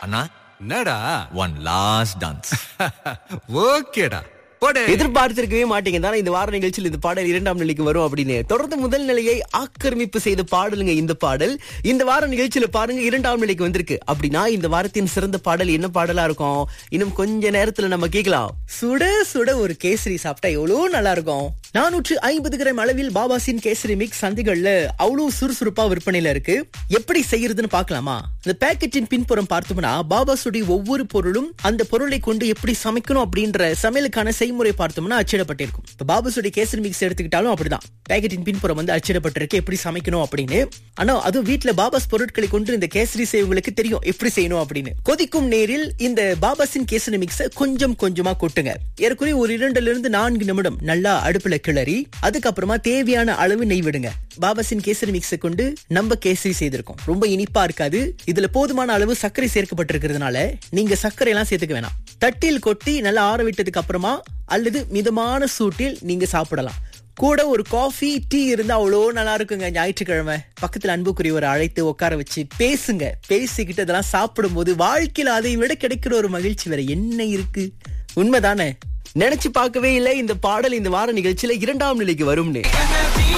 அண்ணா என்னடா one last dance ஓகேடா போடு எதிர்பார்த்திருக்கவே மாட்டீங்க தானே இந்த வார நிகழ்ச்சியில் இந்த பாடல் இரண்டாம் நிலைக்கு வரும் அப்படின்னு தொடர்ந்து முதல் நிலையை ஆக்கிரமிப்பு செய்த பாடலுங்க இந்த பாடல் இந்த வார நிகழ்ச்சியில பாருங்க இரண்டாம் நிலைக்கு வந்திருக்கு அப்படின்னா இந்த வாரத்தின் சிறந்த பாடல் என்ன பாடலா இருக்கும் இன்னும் கொஞ்ச நேரத்துல நம்ம கேட்கலாம் சுட சுட ஒரு கேசரி சாப்பிட்டா எவ்வளவு நல்லா இருக்கும் நானூற்று ஐம்பது கிராம் அளவில் பாபாசின் கேசரி மிக்ஸ் சந்தைகள்ல அவ்வளவு சுறுசுறுப்பா விற்பனையில இருக்கு எப்படி செய்யறதுன்னு பார்க்கலாமா இந்த பேக்கெட்டின் பின்புறம் பார்த்தோம்னா பாபாசுடைய ஒவ்வொரு பொருளும் அந்த பொருளை கொண்டு எப்படி சமைக்கணும் அப்படின்ற சமையலுக்கான செய்முறை பார்த்தோம்னா அச்சிடப்பட்டிருக்கும் இப்ப பாபாசுடைய கேசரி மிக்ஸ் எடுத்துக்கிட்டாலும் அப்படிதான் பேக்கெட்டின் பின்புறம் வந்து அச்சிடப்பட்டிருக்கு எப்படி சமைக்கணும் அப்படின்னு ஆனா அதுவும் வீட்டுல பாபாஸ் பொருட்களை கொண்டு இந்த கேசரி செய்வங்களுக்கு தெரியும் எப்படி செய்யணும் அப்படின்னு கொதிக்கும் நேரில் இந்த பாபாசின் கேசரி மிக்ஸ கொஞ்சம் கொஞ்சமா கொட்டுங்க ஏறக்குறைய ஒரு இரண்டுல இருந்து நான்கு நிமிடம் நல்லா அடுப்புல கிளறி அதுக்கப்புறமா தேவையான அளவு நெய் விடுங்க பாபாசின் கேசரி மிக்ஸை கொண்டு நம்ம கேசரி செய்திருக்கோம் ரொம்ப இனிப்பா இருக்காது இதுல போதுமான அளவு சர்க்கரை சேர்க்கப்பட்டிருக்கிறதுனால நீங்க சர்க்கரை எல்லாம் சேர்த்துக்க வேணாம் தட்டில் கொட்டி நல்லா ஆற விட்டதுக்கு அப்புறமா அல்லது மிதமான சூட்டில் நீங்க சாப்பிடலாம் கூட ஒரு காஃபி டீ இருந்தா அவ்வளோ நல்லா இருக்குங்க ஞாயிற்றுக்கிழமை பக்கத்துல அன்புக்குரியவரை அழைத்து உட்கார வச்சு பேசுங்க பேசிக்கிட்டு அதெல்லாம் சாப்பிடும்போது வாழ்க்கையில அதை விட கிடைக்கிற ஒரு மகிழ்ச்சி வேற என்ன இருக்கு உண்மைதானே நினைச்சு பார்க்கவே இல்லை இந்த பாடல் இந்த வார நிகழ்ச்சியில இரண்டாம் நிலைக்கு வரும்னு